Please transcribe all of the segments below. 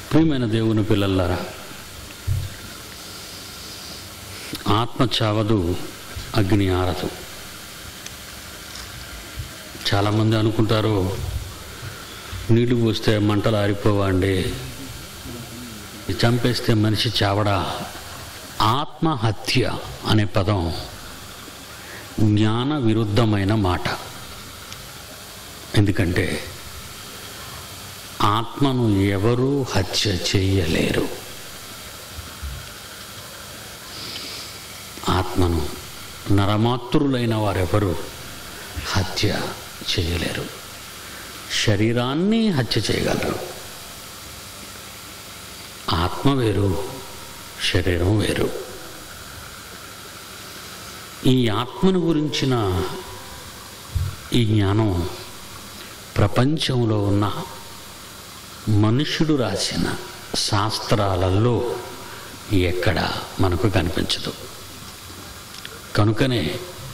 ప్రియమైన దేవుని పిల్లలారా ఆత్మ చావదు అగ్ని ఆరదు చాలామంది అనుకుంటారు నీళ్లు పోస్తే మంటలు ఆరిపోవండి చంపేస్తే మనిషి చావడా ఆత్మహత్య అనే పదం జ్ఞాన విరుద్ధమైన మాట ఎందుకంటే ఆత్మను ఎవరూ హత్య చేయలేరు ఆత్మను నరమాతృలైన వారెవరు హత్య చేయలేరు శరీరాన్ని హత్య చేయగలరు ఆత్మ వేరు శరీరం వేరు ఈ ఆత్మను గురించిన ఈ జ్ఞానం ప్రపంచంలో ఉన్న మనుష్యుడు రాసిన శాస్త్రాలలో ఎక్కడ మనకు కనిపించదు కనుకనే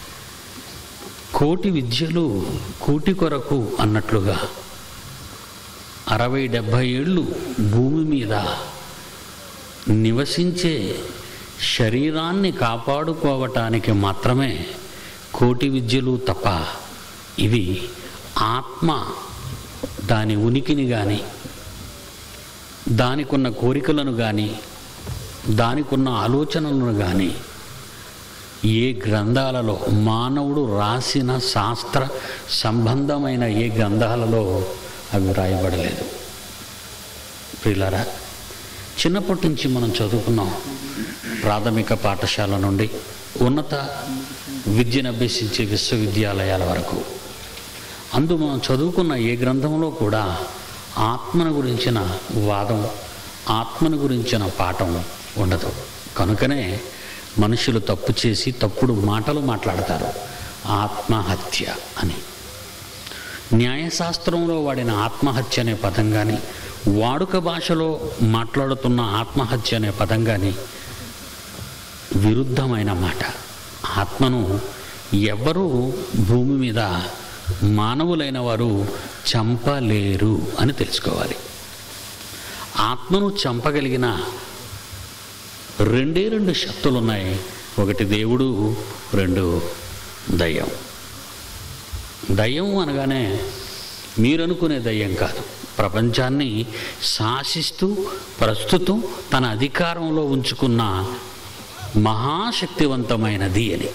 కోటి విద్యలు కూటి కొరకు అన్నట్లుగా అరవై డెబ్భై ఏళ్ళు భూమి మీద నివసించే శరీరాన్ని కాపాడుకోవటానికి మాత్రమే కోటి విద్యలు తప్ప ఇవి ఆత్మ దాని ఉనికిని కానీ దానికున్న కోరికలను కానీ దానికున్న ఆలోచనలను కానీ ఏ గ్రంథాలలో మానవుడు రాసిన శాస్త్ర సంబంధమైన ఏ గ్రంథాలలో అవి రాయబడలేదు ప్రియులారా చిన్నప్పటి నుంచి మనం చదువుకున్నాం ప్రాథమిక పాఠశాల నుండి ఉన్నత విద్యను అభ్యసించే విశ్వవిద్యాలయాల వరకు అందు మనం చదువుకున్న ఏ గ్రంథంలో కూడా ఆత్మను గురించిన వాదం ఆత్మను గురించిన పాఠం ఉండదు కనుకనే మనుషులు తప్పు చేసి తప్పుడు మాటలు మాట్లాడతారు ఆత్మహత్య అని న్యాయశాస్త్రంలో వాడిన ఆత్మహత్య అనే పదం కానీ వాడుక భాషలో మాట్లాడుతున్న ఆత్మహత్య అనే పదం కానీ విరుద్ధమైన మాట ఆత్మను ఎవరు భూమి మీద మానవులైన వారు చంపలేరు అని తెలుసుకోవాలి ఆత్మను చంపగలిగిన రెండే రెండు శక్తులు ఉన్నాయి ఒకటి దేవుడు రెండు దయ్యం దయ్యం అనగానే మీరనుకునే దయ్యం కాదు ప్రపంచాన్ని శాసిస్తూ ప్రస్తుతం తన అధికారంలో ఉంచుకున్న మహాశక్తివంతమైనది అని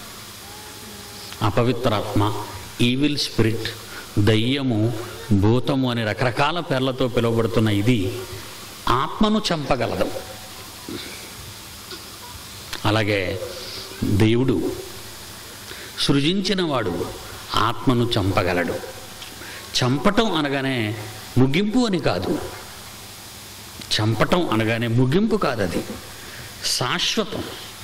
అపవిత్రాత్మ ఈవిల్ స్పిరిట్ దయ్యము భూతము అని రకరకాల పేర్లతో పిలువబడుతున్న ఇది ఆత్మను చంపగలదు అలాగే దేవుడు సృజించినవాడు ఆత్మను చంపగలడు చంపటం అనగానే ముగింపు అని కాదు చంపటం అనగానే ముగింపు కాదు అది శాశ్వతం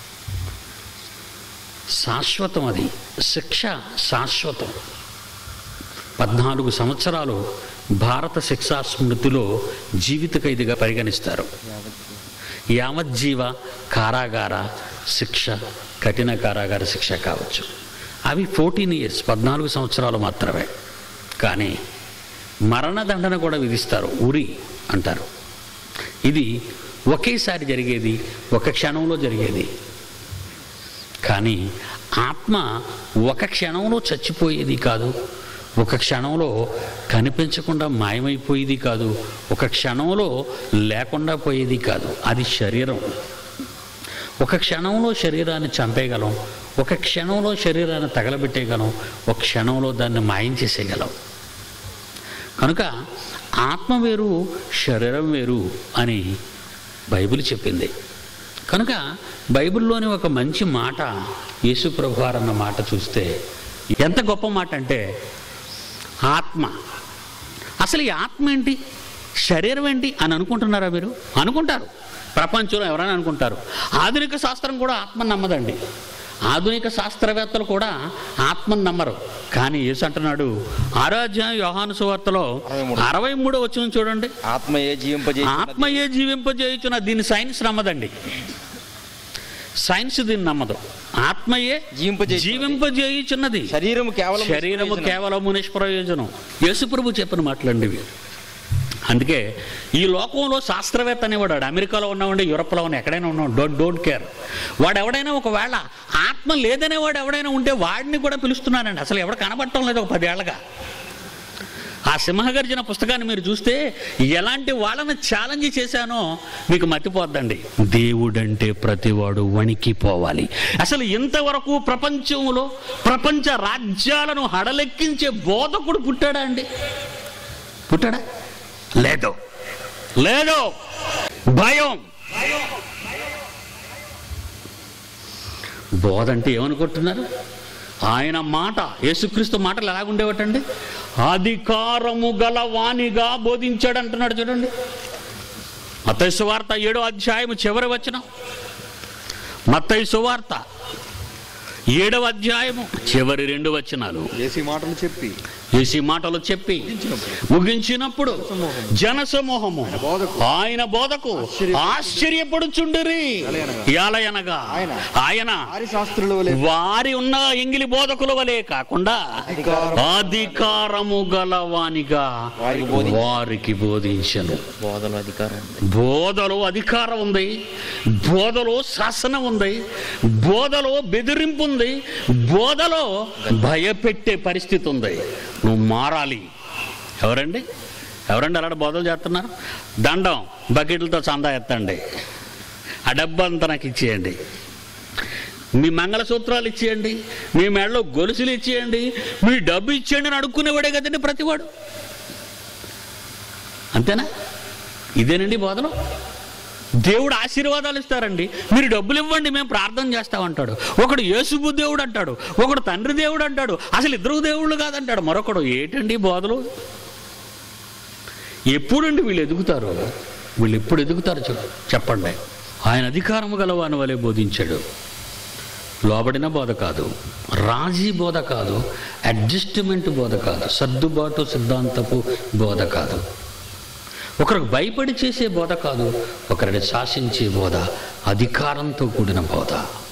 శాశ్వతం అది శిక్ష శాశ్వతం పద్నాలుగు సంవత్సరాలు భారత శిక్షా స్మృతిలో జీవిత ఖైదీగా పరిగణిస్తారు యావజ్జీవ కారాగార శిక్ష కఠిన కారాగార శిక్ష కావచ్చు అవి ఫోర్టీన్ ఇయర్స్ పద్నాలుగు సంవత్సరాలు మాత్రమే కానీ మరణదండన కూడా విధిస్తారు ఉరి అంటారు ఇది ఒకేసారి జరిగేది ఒక క్షణంలో జరిగేది కానీ ఆత్మ ఒక క్షణంలో చచ్చిపోయేది కాదు ఒక క్షణంలో కనిపించకుండా మాయమైపోయేది కాదు ఒక క్షణంలో లేకుండా పోయేది కాదు అది శరీరం ఒక క్షణంలో శరీరాన్ని చంపేయగలం ఒక క్షణంలో శరీరాన్ని తగలబెట్టేయగలం ఒక క్షణంలో దాన్ని మాయం చేసేయగలం కనుక ఆత్మ వేరు శరీరం వేరు అని బైబిల్ చెప్పింది కనుక బైబిల్లోని ఒక మంచి మాట యేసుప్రభు వారు అన్న మాట చూస్తే ఎంత గొప్ప మాట అంటే ఆత్మ అసలు ఈ ఆత్మ ఏంటి శరీరం ఏంటి అని అనుకుంటున్నారా మీరు అనుకుంటారు ప్రపంచంలో ఎవరైనా అనుకుంటారు ఆధునిక శాస్త్రం కూడా ఆత్మను నమ్మదండి ఆధునిక శాస్త్రవేత్తలు కూడా ఆత్మను నమ్మరు కానీ యేసు అంటున్నాడు ఆరాధ్యాయ యోహాను సువార్తలో అరవై మూడో వచ్చిన చూడండి ఆత్మయే జీవింపజే ఆత్మయే జీవింపజేయుచున్న దీన్ని సైన్స్ నమ్మదండి సైన్స్ దీన్ని నమ్మదు ఆత్మయే జీవింపజేయుచున్నది. జీవింపజేయుచున్నది శరీరం కేవలం శరీరము కేవలము నిష్ప్రయోజనం యేసుప్రభు చెప్పిన మాటలండి ఇవి అందుకే ఈ లోకంలో శాస్త్రవేత్త అనేవాడు వాడు అమెరికాలో ఉన్నవాడు యూరప్లో ఉన్న ఎక్కడైనా ఉన్నాడు డోంట్ డోంట్ కేర్ వాడు ఎవడైనా ఒకవేళ ఆత్మ లేదనేవాడు ఎవడైనా ఉంటే వాడిని కూడా పిలుస్తున్నానండి అసలు ఎవడు కనబడటం లేదు ఒక పదేళ్లగా ఆ సింహగర్జన పుస్తకాన్ని మీరు చూస్తే ఎలాంటి వాళ్ళని ఛాలెంజ్ చేశానో మీకు మతిపోద్దండి దేవుడంటే ప్రతివాడు వణికిపోవాలి అసలు ఇంతవరకు ప్రపంచంలో ప్రపంచ రాజ్యాలను హడలెక్కించే బోధకుడు పుట్టాడా అండి పుట్టాడా లేదు లేదు భయం బోధ అంటే ఏమనుకుంటున్నారు ఆయన మాట యేసుక్రీస్తు మాటలు ఎలాగుండేవటండి అధికారము గల వాణిగా బోధించాడు అంటున్నాడు చూడండి మత్తయి సువార్త ఏడో అధ్యాయము చివరి వచ్చిన మత్తయి సువార్త ఏడవ అధ్యాయము చివరి రెండు వచనాలు ఏసీ మాటలు చెప్పి ఏసి మాటలు చెప్పి ముగించినప్పుడు ముగించినప్పుడు జనసమూహము బోధకు ఆయన బోధకు ఆశ్చర్యపడుచుండిరి ఎలయనగా ఆయన ఆయన వారి శాస్త్రుల వలె వారి ఉన్న ఎంగిలి బోధకుల వలె కాకుండా అధికారం అధికారము గలవానిగా వారికి బోధి వారికి బోధించను బోధలు అధికారం ఉంది బోధలో అధికారం ఉంది బోధలో శాసనం ఉంది బోధలో బెదిరింపు ఉంది బోధలో భయపెట్టే పరిస్థితి ఉంది నువ్వు మారాలి ఎవరండి ఎవరండి అలాంటి బోధలు చేస్తున్నారు దండం బకెట్లతో చందా ఎత్తండి ఆ డబ్బు అంతా నాకు ఇచ్చేయండి మీ మంగళసూత్రాలు ఇచ్చేయండి మీ మెడలో గొలుసులు ఇచ్చేయండి మీ డబ్బు ఇచ్చేయండి అని అడుక్కునేవాడే కదండి ప్రతివాడు అంతేనా ఇదేనండి బోధలు దేవుడు ఆశీర్వాదాలు ఇస్తారండి మీరు డబ్బులు ఇవ్వండి మేము ప్రార్థన చేస్తామంటాడు ఒకడు యేసుబు దేవుడు అంటాడు ఒకడు తండ్రి దేవుడు అంటాడు అసలు ఇద్దరు దేవుళ్ళు కాదంటాడు మరొకడు ఏటండి బోధలు ఎప్పుడండి వీళ్ళు ఎదుగుతారు వీళ్ళు ఎప్పుడు ఎదుగుతారు చెప్ప- చెప్పండి ఆయన అధికారము గలవాని వలె బోధించాడు లోబడిన బోధ కాదు రాజీ బోధ కాదు అడ్జస్ట్మెంట్ బోధ కాదు సర్దుబాటు సిద్ధాంతపు బోధ కాదు ఒకరికి భయపడి చేసే బోధ కాదు ఒకరిని శాసించే బోధ అధికారంతో కూడిన బోధ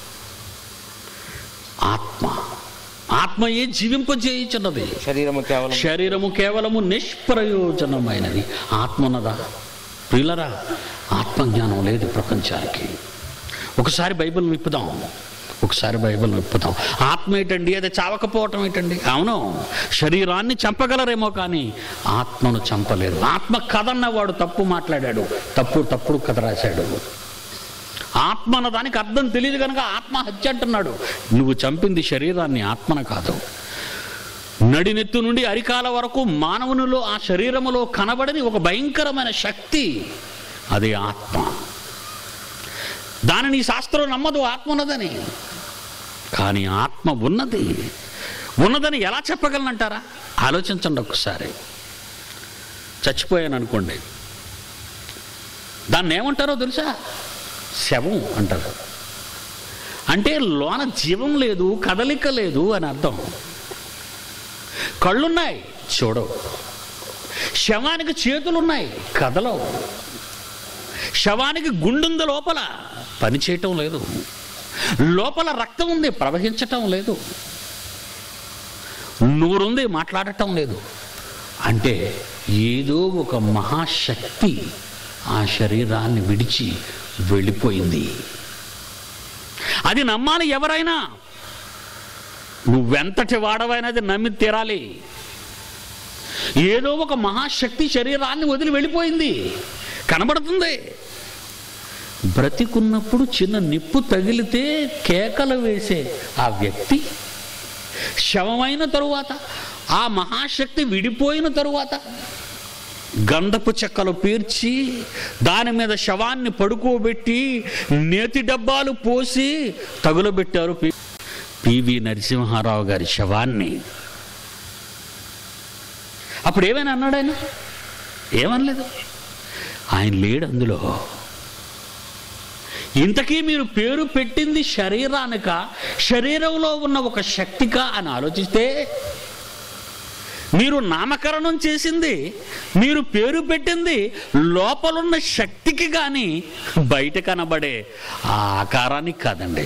ఆత్మ ఆత్మయే జీవింపజేయుచున్నది శరీరము కేవలం శరీరము కేవలము నిష్ప్రయోజనమైనది ఆత్మ ఉన్నదా ప్రియులరా ఆత్మజ్ఞానం లేదు ప్రపంచానికి ఒకసారి బైబిల్ విప్పుదాం ఒకసారి బైబిల్ విప్పుదాం ఆత్మ ఏంటండి అది చావకపోవటం ఏంటండి అవును శరీరాన్ని చంపగలరేమో కానీ ఆత్మను చంపలేరు ఆత్మ కథన్నవాడు తప్పు మాట్లాడాడు తప్పు తప్పుడు కథ రాశాడు ఆత్మ అన్న దానికి అర్థం తెలియదు కనుక ఆత్మహత్య అంటున్నాడు నువ్వు చంపింది శరీరాన్ని ఆత్మన కాదు నడినెత్తు నుండి అరికాల వరకు మానవునిలో ఆ శరీరములో కనబడని ఒక భయంకరమైన శక్తి అది ఆత్మ దానిని ఈ శాస్త్రం నమ్మదు ఆత్మ ఉన్నదని కానీ ఆత్మ ఉన్నది ఉన్నదని ఎలా చెప్పగలనంటారా ఆలోచించండి ఒక్కసారి చచ్చిపోయాను అనుకోండి దాన్ని ఏమంటారో తెలుసా శవం అంటారు అంటే లోన జీవం లేదు కదలిక లేదు అని అర్థం కళ్ళున్నాయి చూడవు శవానికి చేతులున్నాయి కదలవు శవానికి గుండుంది లోపల పని చేయటం లేదు లోపల రక్తం ఉంది ప్రవహించటం లేదు నూరుంది మాట్లాడటం లేదు అంటే ఏదో ఒక మహాశక్తి ఆ శరీరాన్ని విడిచి వెళ్ళిపోయింది అది నమ్మాలి ఎవరైనా నువ్వెంతటి వాడవైనది నమ్మి తీరాలి ఏదో ఒక మహాశక్తి శరీరాన్ని వదిలి వెళ్ళిపోయింది కనబడుతుంది బ్రతికున్నప్పుడు చిన్న నిప్పు తగిలితే కేకలు వేసే ఆ వ్యక్తి శవమైన తరువాత ఆ మహాశక్తి విడిపోయిన తరువాత గంధపు చెక్కలు పేర్చి దాని మీద శవాన్ని పడుకోబెట్టి నేతి డబ్బాలు పోసి తగులబెట్టారు పి- పివి నరసింహారావు గారి శవాన్ని అప్పుడు ఏమైనా అన్నాడు ఆయన ఏమనలేదు ఆయన లేడు అందులో ఇంతకీ మీరు పేరు పెట్టింది శరీరానిక శరీరంలో ఉన్న ఒక శక్తిక అని ఆలోచిస్తే మీరు నామకరణం చేసింది మీరు పేరు పెట్టింది లోపలున్న శక్తికి కానీ బయట కనబడే ఆ ఆకారానికి కాదండి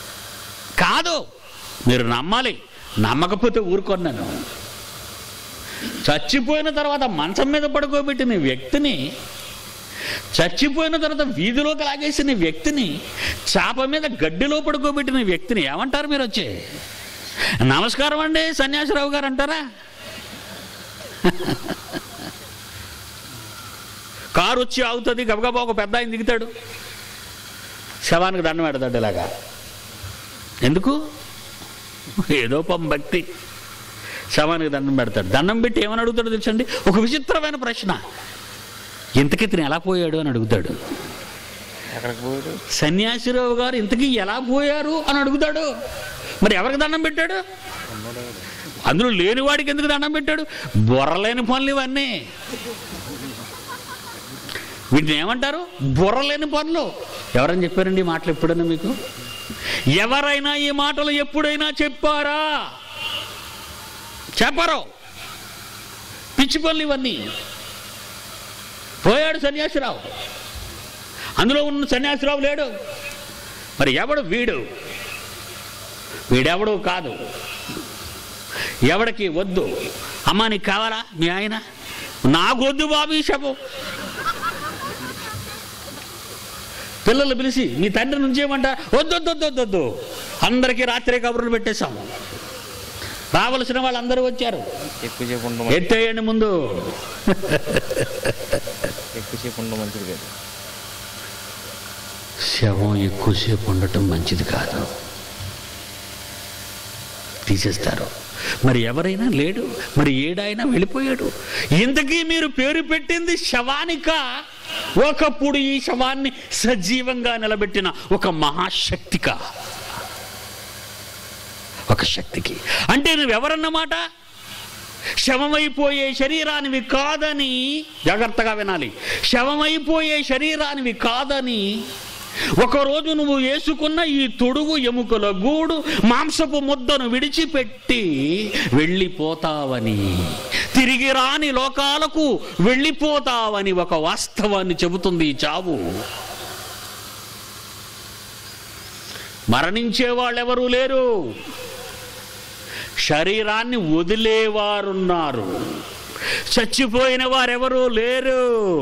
కాదు మీరు నమ్మాలి నమ్మకపోతే ఊరుకొన్నాను చచ్చిపోయిన తర్వాత మంచం మీద పడుకోబెట్టిన వ్యక్తిని చచ్చిపోయిన తర్వాత వీధిలోకి లాగేసిన వ్యక్తిని చాప మీద గడ్డిలో పడుకోబెట్టిన వ్యక్తిని ఏమంటారు మీరు వచ్చి నమస్కారం అండి సన్యాసిరావు గారు అంటారా కారు వచ్చి ఆగుతుంది గబగబా ఒక పెద్ద ఆయన దిగుతాడు శవానికి దండం పెడతాడు ఇలాగా ఎందుకు ఏదో పం భక్తి శవానికి దండం పెడతాడు దండం పెట్టి ఏమని అడుగుతాడో తెలుసండి ఒక విచిత్రమైన ప్రశ్న ఇంతకీ ఇతను ఎలా పోయాడు అని అడుగుతాడు ఎక్కడికి పోయాడు సన్యాసిరావు గారు ఇంతకీ ఎలా పోయారు అని అడుగుతాడు మరి ఎవరికి దండం పెట్టాడు అందులో లేని వాడికి ఎందుకు దండం పెట్టాడు బుర్రలేని పనులు ఇవన్నీ వీటిని ఏమంటారు బుర్రలేని పనులు ఎవరని చెప్పారండి ఈ మాటలు ఎప్పుడైనా మీకు ఎవరైనా ఈ మాటలు ఎప్పుడైనా చెప్పారా చెప్పరు పిచ్చి పనులు ఇవన్నీ పోయాడు సన్యాసిరావు అందులో ఉన్న సన్యాసిరావు లేడు మరి ఎవడు వీడు వీడెవడు కాదు ఎవడికి వద్దు అమ్మా నీకు కావాలా మీ ఆయన నాకొద్దు బాబు ఈ శవం పిల్లలు పిలిచి మీ తండ్రి నుంచి ఏమంట వద్దు వద్దు వద్దు వద్దు వద్దు అందరికీ రాత్రి కబుర్లు పెట్టేశాము రావలసిన వాళ్ళందరూ వచ్చారు ఎక్కువసేపు ఉండడం ఎత్తేయండి ముందు ఎక్కువసేపు ఉండడం మంచిది కాదు శవం ఎక్కువసేపు ఉండటం మంచిది కాదు తీసేస్తారు మరి ఎవరైనా లేడు మరి ఏడాయినా వెళ్ళిపోయాడు ఇంతకీ మీరు పేరు పెట్టింది శవానిక ఒకప్పుడు ఈ శవాన్ని సజీవంగా నిలబెట్టిన ఒక మహాశక్తిక ఒక శక్తికి అంటే నువ్వెవరన్నమాట శవమైపోయే శరీరానివి కాదని జాగ్రత్తగా వినాలి శవమైపోయే శరీరానివి కాదని ఒకరోజు నువ్వు వేసుకున్న ఈ తొడుగు ఎముకల గూడు మాంసపు ముద్దను విడిచిపెట్టి వెళ్ళిపోతావని తిరిగి రాని లోకాలకు వెళ్ళిపోతావని ఒక వాస్తవాన్ని చెబుతుంది ఈ చావు మరణించే వాళ్ళెవరూ లేరు శరీరాన్ని వదిలేవారున్నారు చచ్చిపోయిన వారెవరూ లేరు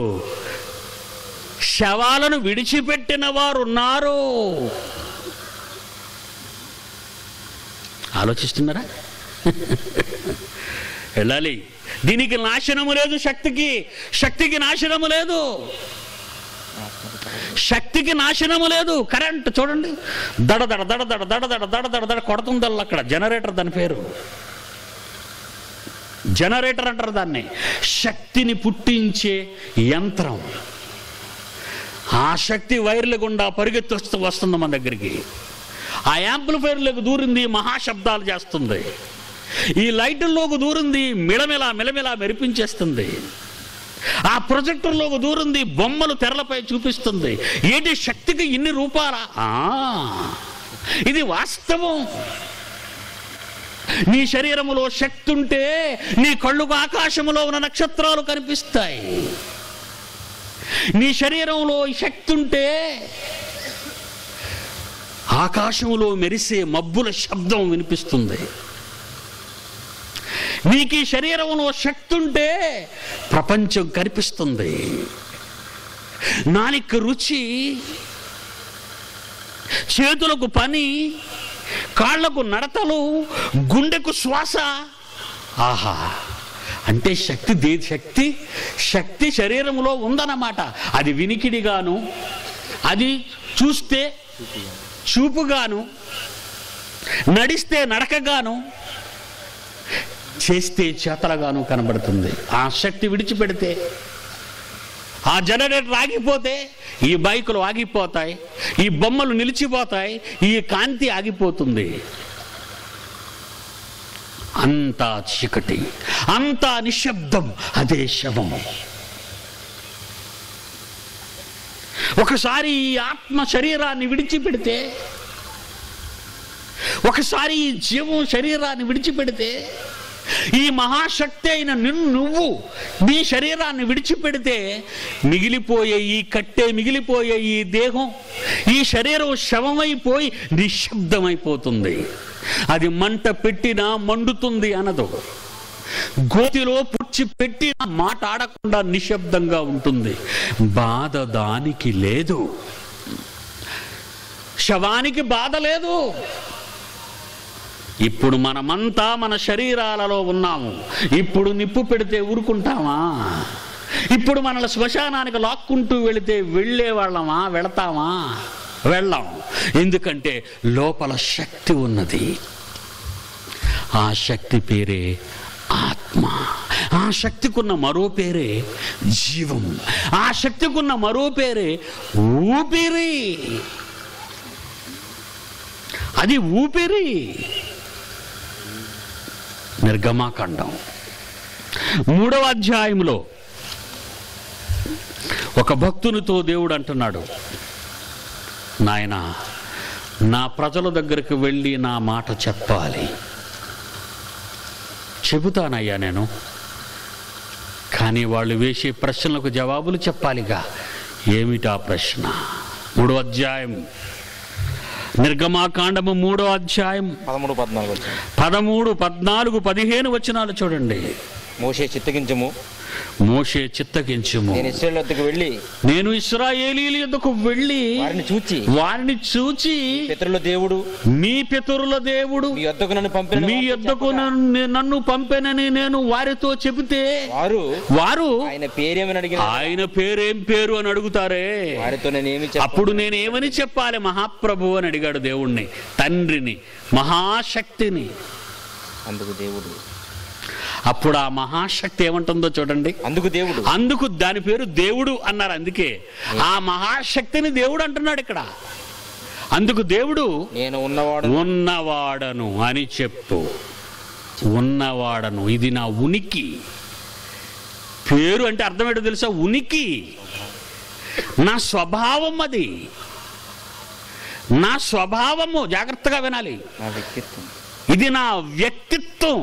శవాలను విడిచిపెట్టిన వారు ఉన్నారు ఆలోచిస్తున్నారా వెళ్ళాలి దీనికి నాశనము లేదు శక్తికి శక్తికి నాశనము లేదు శక్తికి నాశనము లేదు కరెంట్ చూడండి దడ దడ దడ దడ దడ దడ దడ దడ దడ కొడుతుందల్లా అక్కడ జనరేటర్ దాని పేరు జనరేటర్ అంటారు దాన్ని శక్తిని పుట్టించే యంత్రం ఆ శక్తి వైర్ల గుండా పరిగెత్తి వస్తూ వస్తుంది మన దగ్గరికి ఆ యాంప్లిఫైర్లకు దూరింది మహాశబ్దాలు చేస్తుంది ఈ లైటుల్లోకి దూరింది మిలమిలా మిలమిలా మెరిపించేస్తుంది ఆ ప్రొజెక్టర్లోకి దూరింది బొమ్మలు తెరలపై చూపిస్తుంది ఏంటి శక్తికి ఇన్ని రూపాలా ఆ, ఇది వాస్తవం నీ శరీరములో శక్తి ఉంటే నీ కళ్ళుకు ఆకాశములో ఉన్న నక్షత్రాలు కనిపిస్తాయి నీ శరీరంలో ఈ శక్తి ఉంటే ఆకాశములో మెరిసే మబ్బుల శబ్దం వినిపిస్తుంది నీకు ఈ శరీరంలో శక్తి ఉంటే ప్రపంచం కనిపిస్తుంది నాలిక రుచి చేతులకు పని కాళ్లకు నడతలు గుండెకు శ్వాస ఆహా అంటే శక్తి దే శక్తి శక్తి శరీరంలో ఉందన్నమాట అది వినికిడిగాను అది చూస్తే చూపుగాను నడిస్తే నడకగాను చేస్తే చేతలుగాను కనబడుతుంది ఆ శక్తి విడిచిపెడితే ఆ జనరేటర్ ఆగిపోతే ఈ బైకులు ఆగిపోతాయి ఈ బొమ్మలు నిలిచిపోతాయి ఈ కాంతి ఆగిపోతుంది అంతా చీకటి అంతా నిశ్శబ్దం అదే శవము ఒకసారి ఈ ఆత్మ శరీరాన్ని విడిచిపెడితే ఒకసారి ఈ జీవం శరీరాన్ని విడిచిపెడితే ఈ మహాశక్తి అయిన నిన్ను నువ్వు నీ శరీరాన్ని విడిచిపెడితే మిగిలిపోయే ఈ కట్టె మిగిలిపోయే ఈ దేహం ఈ శరీరం శవమైపోయి నిశ్శబ్దమైపోతుంది అది మంట పెట్టినా మండుతుంది అనదు గోతిలో పుచ్చిపెట్టి మాట్లాడకుండా నిశ్శబ్దంగా ఉంటుంది బాధ దానికి లేదు శవానికి బాధ లేదు ఇప్పుడు మనమంతా మన శరీరాలలో ఉన్నాము ఇప్పుడు నిప్పు పెడితే ఊరుకుంటామా ఇప్పుడు మనల్ని శ్మశానానికి లాక్కుంటూ వెళితే వెళ్ళే వాళ్ళమా వెళతామా వెళ్ళాం ఎందుకంటే లోపల శక్తి ఉన్నది ఆ శక్తి పేరే ఆత్మ ఆ శక్తికున్న మరో పేరే జీవం ఆ శక్తికున్న మరో పేరే ఊపిరి అది ఊపిరి నిర్గమాకాండం మూడవ అధ్యాయంలో ఒక భక్తునితో దేవుడు అంటున్నాడు నాయనా నా ప్రజల దగ్గరికి వెళ్ళి నా మాట చెప్పాలి చెబుతానయ్యా నేను కానీ వాళ్ళు వేసే ప్రశ్నలకు జవాబులు చెప్పాలిగా ఏమిటా ప్రశ్న మూడో అధ్యాయం నిర్గమాకాండము మూడో అధ్యాయం పదమూడు పద్నాలుగు వచ్చింది పదమూడు పద్నాలుగు పదిహేను వచనాలు చూడండి మోసే చిత్తగించము మోషే చిత్తగించుము నేను ఇస్రాయేల్ వద్దకు వెళ్ళి నేను ఇస్రాయేలీల యొద్దకు వెళ్ళి వారిని చూచి వారిని చూచి పితరుల దేవుడు మీ పితరుల దేవుడు మీ యొద్దకు నన్ను పంపిన మీ వారితో యొద్దకు చెప్పగా, నన్ను నన్ను పంపెనని నేను వారితో చెబితే వారు వారు ఆయన పేరేమని అడిగిన ఆయన పేరేం పేరు అని అడుగుతారే వారితో నేను ఏమి అప్పుడు నేను ఏమని చెప్పాలి మహాప్రభు అని అడిగాడు దేవుణ్ణి తండ్రిని మహాశక్తిని అందుకు దేవుడు అప్పుడు ఆ మహాశక్తి ఏమంటుందో చూడండి అందుకు దేవుడు అందుకు దాని పేరు దేవుడు అన్నారు అందుకే ఆ మహాశక్తిని దేవుడు అంటున్నాడు ఇక్కడ అందుకు దేవుడు నేను ఉన్నవాడు ఉన్నవాడను అని చెప్పు ఉన్నవాడను ఇది నా ఉనికి పేరు అంటే అర్థం ఏంటో తెలుసా ఉనికి నా స్వభావం అది నా స్వభావము జాగ్రత్తగా వినాలి నా వ్యక్తిత్వం ఇది నా వ్యక్తిత్వం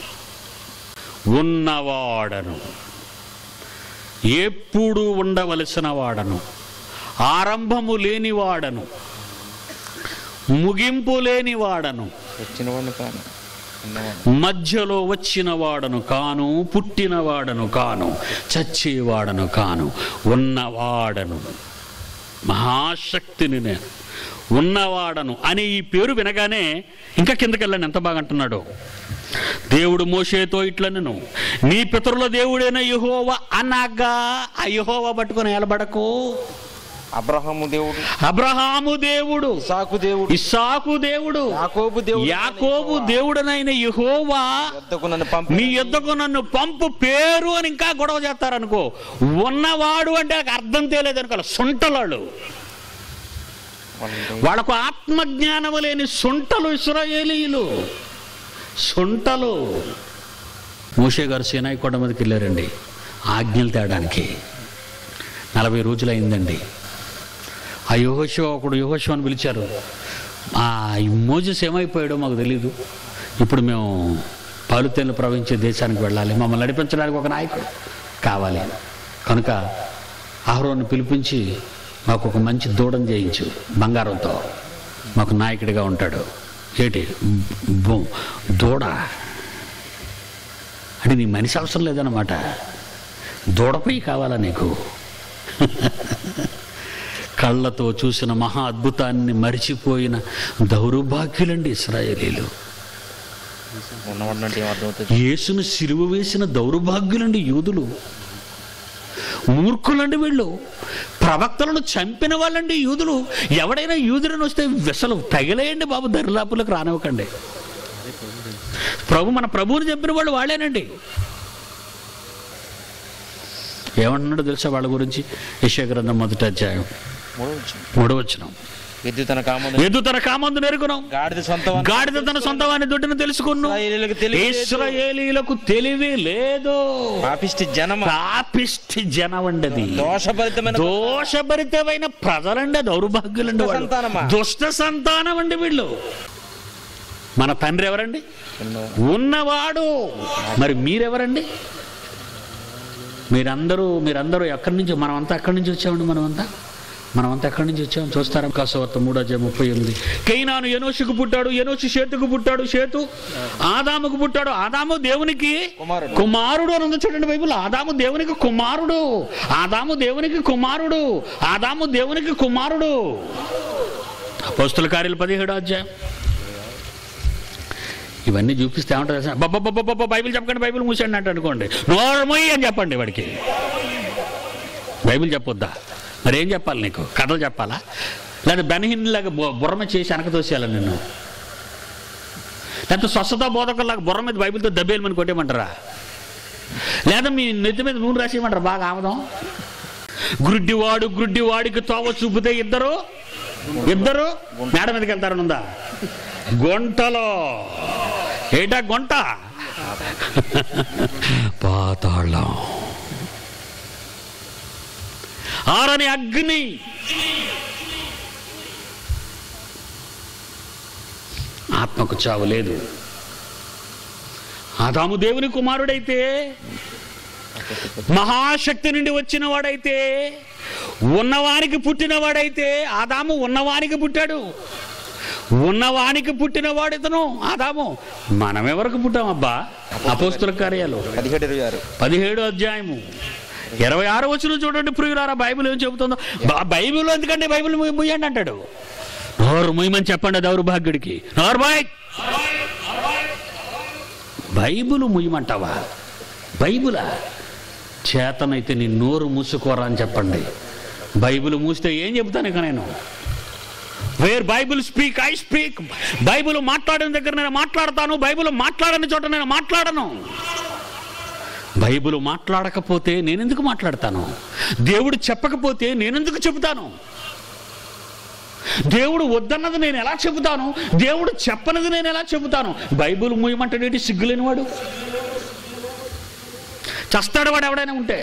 ఉన్నవాడను ఎప్పుడు ఉండవలసిన వాడను ఆరంభము లేనివాడను ముగింపు లేనివాడను వచ్చిన వాడిని కాను ఉన్నవాడు మధ్యలో వచ్చిన వాడను కాను పుట్టినవాడను కాను చచ్చేవాడను కాను ఉన్నవాడను మహాశక్తిని నేను ఉన్నవాడను అనే ఈ పేరు వినగానే ఇంకా కిందకెళ్ళండి ఎంత బాగా అంటున్నాడు దేవుడు మోషేతో ఇట్లనను నీ పితరుల దేవుడైన యహోవ అనగా ఆ యహోవ పట్టుకొని నిలబడకు అబ్రహాము దేవుడు అబ్రహాము దేవుడు సాకు దేవుడు ఇస్సాకు దేవుడు యాకోబు దేవుడు యాకోబు దేవుడనైన యహోవా యొద్దకు నన్ను పంపి మీ యుద్ధకు నన్ను పంపు పేరు అని ఇంకా గొడవ చేస్తారనుకో ఉన్నవాడు అంటే నాకు అర్థం తెలియదు అనుకో సొంటలాడు వాళ్ళకు ఆత్మజ్ఞానము లేని సొంటలు ఇస్రాయేలీలు సొంటలు మూషే గారు సేనాయి కొండ మీదకి వెళ్ళారండి ఆజ్ఞలు తేడానికి నలభై రోజులు అయిందండి ఆ యోగశివ ఒకడు యోగశివ అని పిలిచారు ఆ మోజస్ ఏమైపోయాడో మాకు తెలీదు ఇప్పుడు మేము పాలుతేళ్ళు ప్రవహించే దేశానికి వెళ్ళాలి మమ్మల్ని నడిపించడానికి ఒక నాయకుడు కావాలి కనుక ఆహ్రోను పిలిపించి మాకు ఒక మంచి దూడం చేయించు బంగారంతో మాకు నాయకుడిగా ఉంటాడు ఏటి బొ- దూడ అంటే నీ మనిషి అవసరం లేదన్నమాట దూడపై కావాలా నీకు కళ్ళతో చూసిన మహా అద్భుతాన్ని మరిచిపోయిన దౌర్భాగ్యులండి ఇస్రాయేలీలు ఉన్నవాడు అంటే ఏమర్థమవుతుంది యేసును సిలువ వేసిన దౌర్భాగ్యులండి యూదులు మూర్ఖులండి వీళ్ళు ప్రవక్తలను చంపిన వాళ్ళండి యూదులు ఎవడైనా యూదులను వస్తే వెసలు తగిలేయండి బాబు దరిలాపులకు రానివ్వకండి ప్రభు మన ప్రభువుని చంపిన వాళ్ళు వాళ్ళేనండి ఏమంటున్నాడో తెలుసా వాళ్ళ గురించి యశగ్రంథం మొదటి అధ్యాయం మూడో వచ్చిన మూడో వచ్చినాం ఎద్దు తన కామను ఎదు తన కామందు నెరుగున్నాం గాడిద సొంత గాడిద తన సొంతవాని దుడ్డును తెలుసుకున్నాం ఇస్రాయేలీయులకు తెలివి లేదు. ఇస్రాయేలీలకు తెలివి లేదు పాపిష్టి జనమ పాపిష్టి జనమండది దోషభరితమైన దోషభరితమైన ప్రజలండి దౌర్భాగ్యులండి దుష్ట వాళ్ళు సంతానమా? దుష్ట సంతానం అండి వీళ్ళు మన తండ్రి ఎవరండి ఉన్నవాడు. ఉన్నవాడు మరి మీరెవరండి మీరందరూ మీరందరూ ఎక్కడి నుంచి మనమంతా ఎక్కడి నుంచి వచ్చామండి మనమంతా మనమంతా ఎక్కడి నుంచి వచ్చాం చూస్తారా కాసవార్త మూడో అధ్యాయం ముప్పై ఎనిమిది కైనాను ఎనోషుకు పుట్టాడు ఎనోషు షేతుకు పుట్టాడు షేతు ఆదాముకు పుట్టాడు ఆదాము దేవునికి కుమారుడు. కుమారుడు అని ఉంది చూడండి బైబిల్ ఆదాము దేవునికి కుమారుడు ఆదాము దేవునికి కుమారుడు ఆదాము దేవునికి కుమారుడు అపోస్తుల కార్యాలు పదిహేడు అధ్యాయం ఇవన్నీ చూపిస్తే ఏమంటారు తెలుసా? బబ్బబ్బబ్బబ్బ బైబిల్ చెప్పకండి బైబిల్ మూసేయండి అంటే అనుకోండి నోర్మొయ్యి అని చెప్పండి వాడికి బైబిల్ చెప్పొద్దా మరి ఏం చెప్పాలి నీకు కథలు చెప్పాలా లేదా బెనహిన్లాగా బుర్ర మీద చేసి వెనక తోసేయాలి నిన్ను లేకపోతే స్వస్థత బోధకుల్లాగా బుర్ర మీద బైబిల్తో దబ్బేయమని కొట్టేయమంటారా లేదా మీ నెత్తి మీద నూనె రాసేయమంటారా బాగా ఆమదం గ్రుడ్డివాడు గ్రుడ్డివాడికి తోవ చూపితే ఇద్దరు ఇద్దరు మేడ మీదకి వెళ్తారని ఉందా గుంటలో ఏటా గుంట పాతాళం ఆరని అగ్ని ఆత్మకు చావు లేదు ఆదాము దేవుని కుమారుడైతే మహాశక్తి నుండి వచ్చిన వాడైతే ఉన్నవానికి పుట్టినవాడైతే ఆదాము ఉన్నవానికి పుట్టాడు ఉన్నవానికి పుట్టినవాడు ఇతను ఆదాము మనం ఎవరికి పుట్టామబ్బా అపోస్తుల కార్యాలు పదిహేడు ఇరవై ఆరు పదిహేడు అధ్యాయము ఇరవై ఆరు వచ్చిన చూడండి ప్రియులారా బైబిల్ ఏం చెబుతుందో బా- బైబిల్ ఎందుకంటే బైబిల్ ముయ్య- ముయ్యండి అంటాడు నోరు ముయ్యమని చెప్పండి దౌర్భాగ్యుడికి నోరు బాయ్ బైబిల్ ముయ్యమంటావా బైబిలా చేతనైతే నీ నోరు మూసుకోరా అని చెప్పండి బైబిల్ మూస్తే ఏం చెబుతాను ఇక నేను where Bible speak I speak Bible మాట్లాడిన దగ్గర నేను మాట్లాడతాను బైబిల్ మాట్లాడని చోట నేను మాట్లాడను బైబిల్ మాట్లాడకపోతే నేనెందుకు మాట్లాడతాను దేవుడు చెప్పకపోతే నేనెందుకు చెబుతాను దేవుడు వద్దన్నది నేను ఎలా చెబుతాను దేవుడు చెప్పనది నేను ఎలా చెబుతాను బైబిల్ మూయమంటాడేటి సిగ్గులేనివాడు చస్తాడు వాడు ఎవడైనా ఉంటే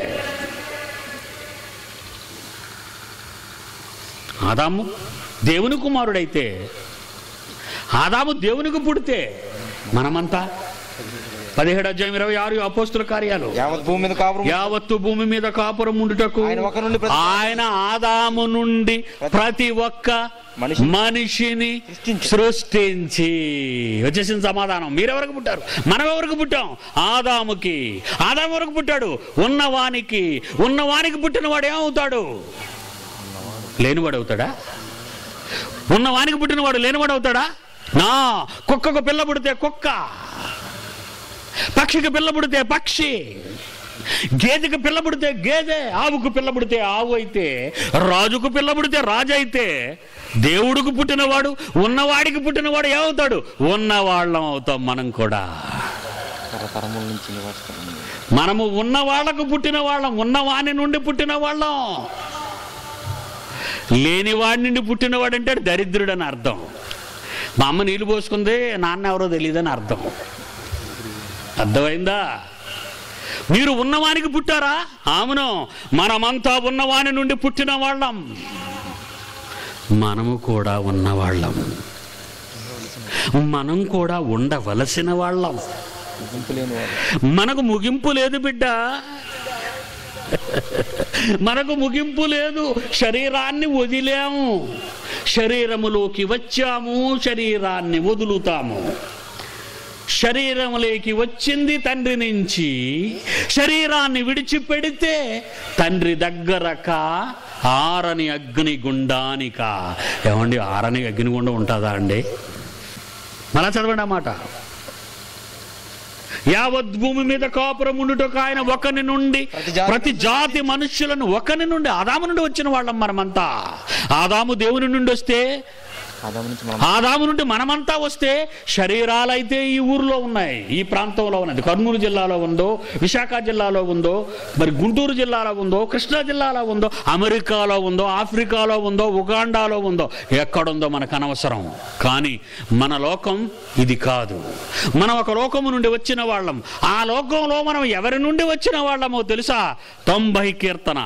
ఆదాము దేవుని కుమారుడైతే ఆదాము దేవునికి పుడితే మనమంతా పదిహేడు అధ్యాయం ఇరవై ఆరు అపోస్తుల కార్యాలు యావత్ భూమి మీద కాపురం యావత్తు భూమి మీద కాపురం ఉండుటకు ఆయన ఒక నుండి ప్రతి- ఆయన ఆదాము నుండి ప్రతి ఒక్క మనిషి- మనిషిని సృష్టించి. సృష్టించి వచ్చేసింది సమాధానం మీరెవరికి పుట్టారు మనం ఎవరికి పుట్టాం ఆదాముకి ఆదాము వరకు పుట్టాడు ఉన్నవానికి ఉన్నవానికి పుట్టినవాడు ఏమవుతాడు లేనివాడు అవుతాడా ఉన్నవానికి పుట్టినవాడు లేనివాడు అవుతాడా నా కుక్కకు పిల్ల పుడితే కుక్క పక్షికి పిల్ల పుడితే పక్షి గేదెకి పిల్ల పుడితే గేదె ఆవుకు పిల్ల పుడితే ఆవు అయితే రాజుకు పిల్ల పుడితే రాజు అయితే దేవుడికి పుట్టినవాడు ఉన్నవాడికి పుట్టినవాడు ఏమవుతాడు ఉన్నవాళ్ళం అవుతాం మనం కూడా తరతరముల నుంచి నివాసిస్తాం మనము ఉన్న వాళ్ళకు పుట్టిన వాళ్ళం ఉన్నవాని నుండి పుట్టిన వాళ్ళం లేని వాడి నుండి పుట్టినవాడు అంటే దరిద్రుడు అని అర్థం మా అమ్మ నీళ్ళు పోసుకుంది నాన్న ఎవరో తెలియదని అర్థం అర్థమైందా మీరు ఉన్నవానికి పుట్టారా ఆమెను మనమంతా ఉన్నవాని నుండి పుట్టిన వాళ్ళం మనము కూడా ఉన్నవాళ్ళం మనం కూడా ఉండవలసిన వాళ్ళం గుంపు లేని వారు మనకు ముగింపు లేదు బిడ్డ మనకు ముగింపు లేదు శరీరాన్ని వదిలాము శరీరములోకి వచ్చాము శరీరాన్ని వదులుతాము శరీరములోకి వచ్చింది తండ్రి నుంచి శరీరాన్ని విడిచిపెడితే తండ్రి దగ్గరక ఆరని అగ్ని గుండానిక ఏమండి ఆరని అగ్నిగుండం ఉంటుందా అండి మళ్ళా చదవండి ఆ మాట యావత్ భూమి మీద కాపురం ఉండుటకు ఆయన ఒకని నుండి ప్రతి జాతి ప్రతి జాతి మనుష్యులను ఒకని నుండి ఆదాము నుండి వచ్చిన వాళ్ళం మనమంతా ఆదాము దేవుని నుండి వస్తే ఆదాము నుంచి మనం ఆదాము నుండి మనమంతా వస్తే శరీరాలైతే ఈ ఊర్లో ఉన్నాయి ఈ ప్రాంతంలో ఉన్నది కర్నూలు జిల్లాలో ఉందో విశాఖ జిల్లాలో ఉందో మరి గుంటూరు జిల్లాలో ఉందో కృష్ణా జిల్లాలో ఉందో అమెరికాలో ఉందో ఆఫ్రికాలో ఉందో ఉగాండాలో ఉందో ఎక్కడుందో మనకు అనవసరం కానీ మన లోకం ఇది కాదు మనం ఒక లోకము నుండి వచ్చిన వాళ్ళం ఆ లోకంలో మనం ఎవరి నుండి వచ్చిన వాళ్ళమో తెలుసా తొంభై కీర్తన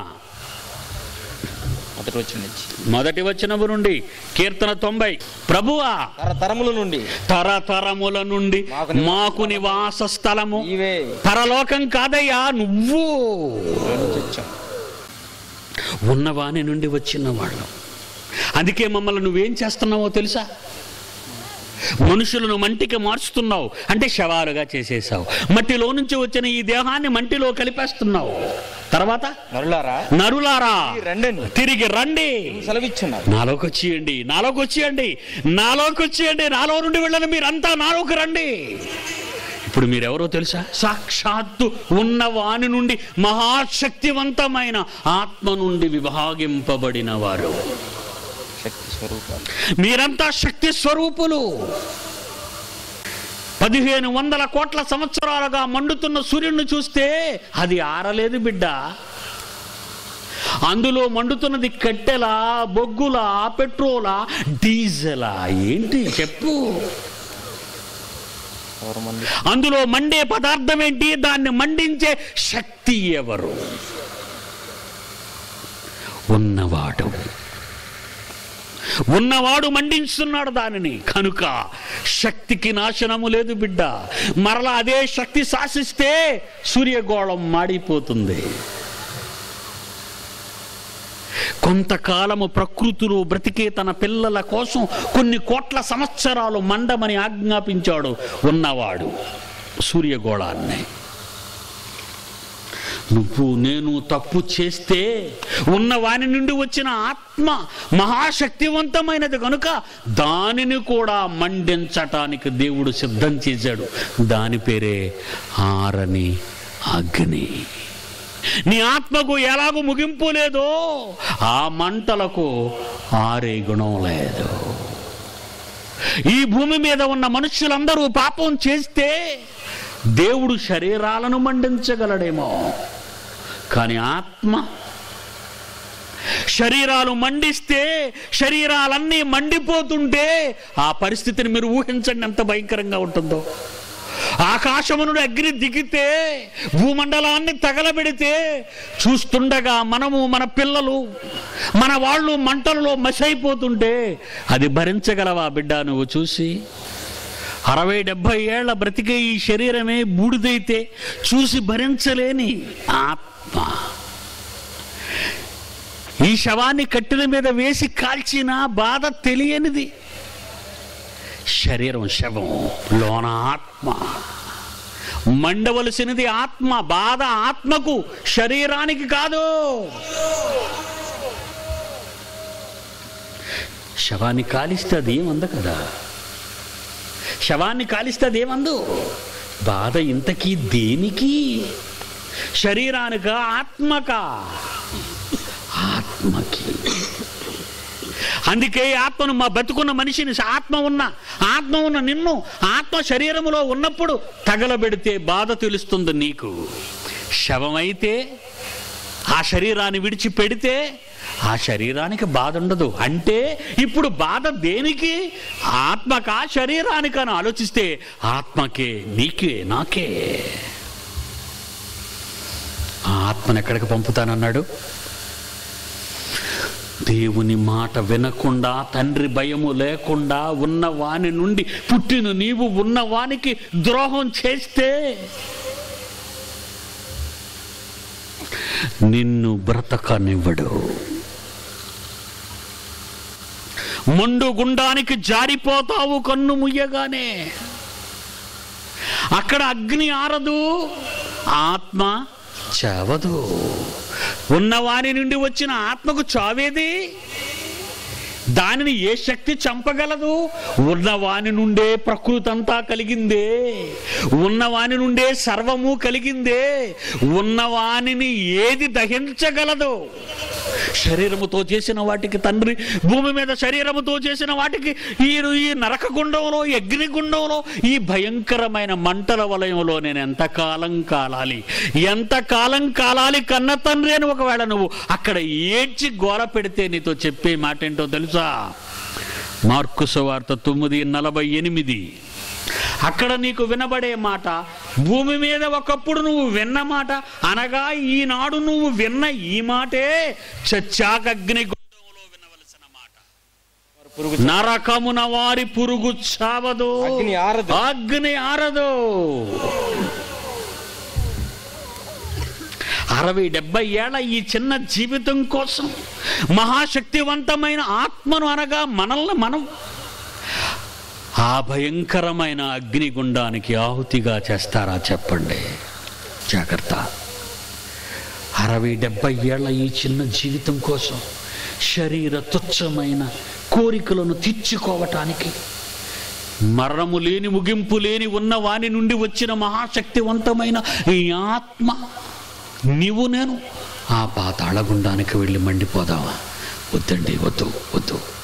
మొదటి వచ్చిన నుంచి మొదటి వచనము నుండి కీర్తన తొంభై ప్రభువా తరతరముల నుండి తరతరముల నుండి మాకు నివాస మాకు నివాస స్థలము ఇవే పరలోకం కాదయ్యా నువ్వు నుంచి వచ్చాం ఉన్నవాని నుండి వచ్చిన వాళ్ళం అందుకే మమ్మల్ని నువ్వేం చేస్తున్నావో తెలుసా మనుషులను మంటికి మార్చుతున్నావు అంటే శవాలుగా చేసేసావు మట్టిలో నుంచి వచ్చిన ఈ దేహాన్ని మంటిలో కలిపేస్తున్నావు తర్వాత నరులారా నరులారా రండని తిరిగి రండి సెలవిచ్చున్నారు నాలోకి వచ్చేయండి నాలోకి వచ్చేయండి నాలోకి వచ్చేయండి నాలో నుండి వెళ్ళని మీరంతా నాలోకి రండి ఇప్పుడు మీరెవరో తెలుసా సాక్షాత్తు ఉన్న వాని నుండి మహాశక్తివంతమైన ఆత్మ నుండి విభాగింపబడిన వారు శక్తి స్వరూపాలు మీరంతా శక్తి స్వరూపులు పదిహేను వందల కోట్ల సంవత్సరాలుగా మండుతున్న సూర్యుడిని చూస్తే అది ఆరలేదు బిడ్డ అందులో మండుతున్నది కట్టెలా బొగ్గులా పెట్రోలా డీజలా ఏంటి చెప్పు ఎవరు మంది అందులో మండే పదార్థం ఏంటి దాన్ని మండించే శక్తి ఎవరు ఉన్నవాడు ఉన్నవాడు మండించున్నాడు దానిని కనుక శక్తికి నాశనము లేదు బిడ్డ మరలా అదే శక్తి శాసిస్తే సూర్యగోళం మాడిపోతుంది కొంతకాలము ప్రకృతిలో బ్రతికే తన పిల్లల కోసం కొన్ని కోట్ల సంవత్సరాలు మండమని ఆజ్ఞాపించాడు ఉన్నవాడు సూర్యగోళాన్ని నువ్వు నేను తప్పు చేస్తే ఉన్న వాని నుండి వచ్చిన ఆత్మ మహాశక్తివంతమైనది కనుక దానిని కూడా మండించటానికి దేవుడు సిద్ధం చేశాడు దాని పేరే ఆరని అగ్ని నీ ఆత్మకు ఎలాగూ ముగింపు లేదో ఆ మంటలకు ఆరే గుణం లేదు ఈ భూమి మీద ఉన్న మనుష్యులందరూ పాపం చేస్తే దేవుడు శరీరాలను మండించగలడేమో కానీ ఆత్మ శరీరాలు మండిస్తే శరీరాలన్నీ మండిపోతుంటే ఆ పరిస్థితిని మీరు ఊహించండి ఎంత భయంకరంగా ఉంటుందో ఆకాశము నుండి అగ్ని దిగితే భూమండలాన్ని తగలబెడితే చూస్తుండగా మనము మన పిల్లలు మన వాళ్ళు మంటలలో మసైపోతుంటే అది భరించగలవా బిడ్డ నువ్వు చూసి అరవై డెబ్భై ఏళ్ల బ్రతికే ఈ శరీరమే బూడిదైతే చూసి భరించలేని ఆత్మ ఈ శవాన్ని కట్టెల మీద వేసి కాల్చిన బాధ తెలియనిది శరీరం శవం లోన ఆత్మ మండవలసినది ఆత్మ బాధ ఆత్మకు శరీరానికి కాదు శవాన్ని కాలిస్తే అది ఏమంద కదా శవాన్ని కాలిస్తే అది ఏమందు బాధ ఇంతకీ దేనికి శరీరానిక ఆత్మక ఆత్మకి అందుకే ఆత్మను మా బతుకున్న మనిషిని ఆత్మ ఉన్న ఆత్మ ఉన్న నిన్ను ఆత్మ శరీరములో ఉన్నప్పుడు తగలబెడితే బాధ తెలుస్తుంది నీకు శవమైతే ఆ శరీరాన్ని విడిచిపెడితే ఆ శరీరానికి బాధ ఉండదు అంటే ఇప్పుడు బాధ దేనికి ఆత్మకా శరీరానికి అని ఆలోచిస్తే ఆత్మకే నీకే నాకే ఆ ఆత్మను ఎక్కడికి పంపుతానన్నాడు దేవుని మాట వినకుండా తండ్రి భయము లేకుండా ఉన్న వాని నుండి పుట్టిన నీవు ఉన్న వానికి ద్రోహం చేస్తే నిన్ను బ్రతకనివ్వడు మండు గుండానికి జారిపోతావు కన్ను ముయ్యగానే అక్కడ అగ్ని ఆరదు ఆత్మ చావదు ఉన్నవాని నుండి వచ్చిన ఆత్మకు చావేది దానిని ఏ శక్తి చంపగలదు ఉన్నవాని నుండే ప్రకృతి అంతా కలిగిందే ఉన్నవాని నుండే సర్వము కలిగిందే ఉన్నవానిని ఏది దహించగలదు శరీరముతో చేసిన వాటికి తండ్రి భూమి మీద శరీరముతో చేసిన వాటికి ఈ ఈ నరక గుండంలో ఈ అగ్ని గుండంలో ఈ భయంకరమైన మంటల వలయంలో నేను ఎంతకాలం కాలాలి ఎంతకాలం కాలాలి కన్న తండ్రి అని ఒకవేళ నువ్వు అక్కడ ఏడ్చి గోల పెడితే నీతో చెప్పే మాట ఏంటో తెలుసా మార్కు సువార్త తొమ్మిది నలభై ఎనిమిది అక్కడ నీకు వినబడే మాట భూమి మీద ఒకప్పుడు నువ్వు విన్న మాట అనగా ఈనాడు నువ్వు విన్న ఈ మాటే చచ్చాక అగ్ని గుండంలో వినవలసిన మాట వారు పురుగు నరకమున వారి పురుగు చావదు అగ్ని ఆరదు. అగ్ని ఆరదు అరవై డెబ్బై ఏళ్ళ ఈ చిన్న జీవితం కోసం మహాశక్తివంతమైన ఆత్మను అనగా మనల్ని మనం ఆ భయంకరమైన అగ్నిగుండానికి ఆహుతిగా చేస్తారా చెప్పండి జాగ్రత్త అరవై డెబ్బై ఏళ్ల ఈ చిన్న జీవితం కోసం శరీర తుచ్చమైన కోరికలను తీర్చుకోవటానికి మరణము లేని ముగింపు లేని ఉన్న వాని నుండి వచ్చిన మహాశక్తివంతమైన ఈ ఆత్మ నీవు నేను ఆ పాతాళగుండానికి వెళ్ళి మండిపోదామా వద్దండి వద్దు వద్దు